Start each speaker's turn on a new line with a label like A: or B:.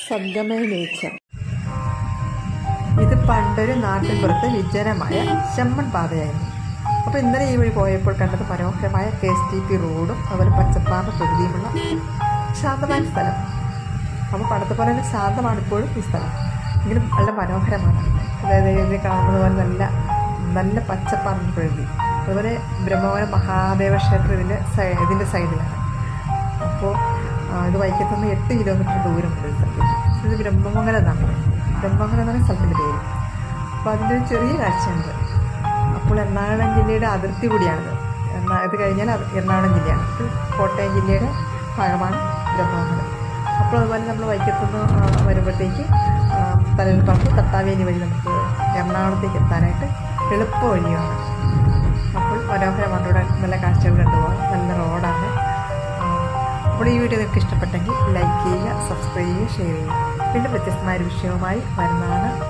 A: സംഗമേ nature ഇത് പണ്ടൊരു നാട്ടിൻപുറത്ത് വിജനമായ ചെമ്മൺ പാതയായിരുന്നു അപ്പോൾ ഇന്നലെ ഈ വഴി പോയപ്പോൾ കണ്ടത് മനോഹരമായ കെ എസ് ടി പി റോഡും അതുപോലെ പച്ചപ്പാറിന് പ്രകൃതിയുമുള്ള ശാന്തമായ സ്ഥലം അപ്പോൾ പണ്ടത്തെ പോലെ തന്നെ ശാന്തമാണ് ഇപ്പോഴും ഈ സ്ഥലം എങ്കിലും നല്ല മനോഹരമാണ് അതായത് ഇത് കാണുന്നത് പോലെ നല്ല നല്ല പച്ചപ്പാറിന് പ്രകൃതി അതുപോലെ ബ്രഹ്മവരം മഹാദേവ ക്ഷേത്രം ഇതിൻ്റെ സൈ ഇതിൻ്റെ സൈഡിലാണ് അപ്പോൾ ആ, ഇത് വൈക്കത്ത് നിന്ന് എട്ട് കിലോമീറ്റർ ദൂരമുണ്ട് ഈ സ്ഥലത്തേക്ക് ഇത് ബ്രഹ്മമംഗലം എന്നാണ് ബ്രഹ്മമംഗലം എന്നാണ് സ്ഥലത്തിൻ്റെ പേര് അപ്പോൾ അതിൻ്റെ ഒരു ചെറിയ കാഴ്ചയാണിത് അപ്പോൾ എറണാകുളം ജില്ലയുടെ അതിർത്തി കൂടിയാണിത് എറണാ ഇത് കഴിഞ്ഞാൽ അത് എറണാകുളം ജില്ലയാണ് ഇത് കോട്ടയം ജില്ലയുടെ ഭാഗമാണ് ബ്രഹ്മമംഗലം അപ്പോൾ അതുപോലെ നമ്മൾ വൈക്കത്തുനിന്ന് ആ, വരുമ്പോഴത്തേക്ക് തലൽപ്പറമ്പ് തട്ടാവേലി വഴി നമുക്ക് എറണാകുളത്തേക്ക് എത്താനായിട്ട് എളുപ്പ വഴിയാണ് അപ്പോൾ മനോഹരമാണ് ഇവിടെ നല്ല കാഴ്ചകൾ കണ്ടുപോകാം നല്ല റോഡാണ് ആ, അപ്പോൾ ഈ വീഡിയോ നിങ്ങൾക്ക് ഇഷ്ടപ്പെട്ടെങ്കിൽ ലൈക്ക് ചെയ്യുക സബ്സ്ക്രൈബ് ചെയ്യുക ഷെയർ ചെയ്യുക വീണ്ടും വ്യത്യസ്തമായ ഒരു വിഷയവുമായി വരുന്നതാണ്